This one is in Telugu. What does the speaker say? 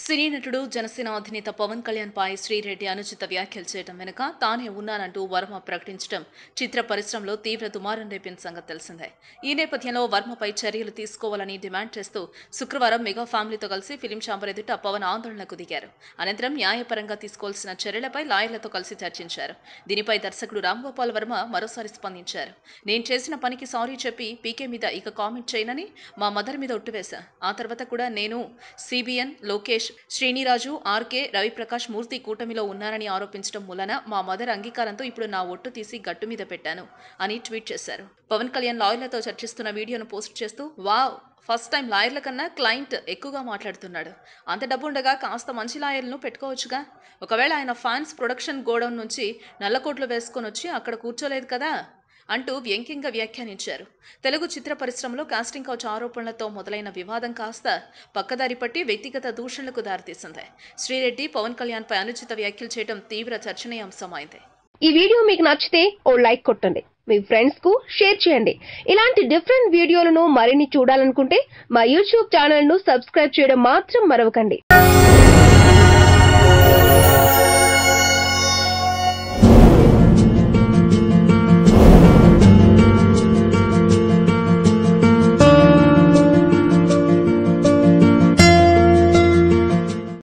సినీ నటుడు జనసేన అధినేత పవన్ కళ్యాణ్ పై శ్రీరెడ్డి అనుచిత వ్యాఖ్యలు చేయడం వెనుక తానే ఉన్నానంటూ వర్మ ప్రకటించడం చిత్ర పరిశ్రమలో తీవ్ర దుమారం రేపిన సంగతి తెలిసిందే ఈ నేపథ్యంలో వర్మపై చర్యలు తీసుకోవాలని డిమాండ్ చేస్తూ శుక్రవారం మెగా ఫ్యామిలీతో కలిసి ఫిలిం ఛాంబర్ ఎదుట పవన్ ఆందోళనకు దిగారు అనంతరం న్యాయపరంగా తీసుకోవాల్సిన చర్యలపై లాయర్లతో కలిసి చర్చించారు దీనిపై దర్శకుడు రామ్ గోపాల్ వర్మ మరోసారి స్పందించారు నేను చేసిన పనికి సారీ చెప్పి పీకే మీద ఇక కామెంట్ చేయనని మా మదర్ మీద ఒట్టువేశా ఆ తర్వాత కూడా నేను సిబిఎన్ లోకేష్ శ్రీనిరాజు ఆర్కే రవిప్రకాష్ మూర్తి కూటమిలో ఉన్నారని ఆరోపించడం మూలన మా మదర్ అంగీకారంతో ఇప్పుడు నా ఒట్టు తీసి గట్టు మీద పెట్టాను అని ట్వీట్ చేశారు పవన్ కళ్యాణ్ లాయర్లతో చర్చిస్తున్న వీడియోను పోస్ట్ చేస్తూ వావ్ ఫస్ట్ టైం లాయర్ల కన్నా క్లయింట్ ఎక్కువగా మాట్లాడుతున్నాడు అంత డబ్బు ఉండగా కాస్త మంచి లాయర్లను పెట్టుకోవచ్చుగా ఒకవేళ ఆయన ఫ్యాన్స్ ప్రొడక్షన్ గోడౌన్ నుంచి నల్లకోట్లు వేసుకొని వచ్చి అక్కడ కూర్చోలేదు కదా అంటూ వ్యంగ్యంగా వ్యాఖ్యానించారు తెలుగు చిత్ర పరిశ్రమలో కాస్టింగ్ కౌచ్ ఆరోపణలతో మొదలైన వివాదం కాస్త పక్కదారి పట్టి వ్యక్తిగత దూషణలకు దారితీసింది శ్రీరెడ్డి పవన్ కళ్యాణ్పై అనుచిత వ్యాఖ్యలు చేయడం తీవ్ర చర్చనీయాంశమైంది ఈ వీడియో మీకు నచ్చితే ఓ లైక్ కొట్టండి మీ ఫ్రెండ్స్ కు షేర్ చేయండి ఇలాంటి డిఫరెంట్ వీడియోలను మరిన్ని చూడాలనుకుంటే మా యూట్యూబ్ ఛానల్ ను సబ్స్క్రైబ్ చేయడం మాత్రం మరవకండి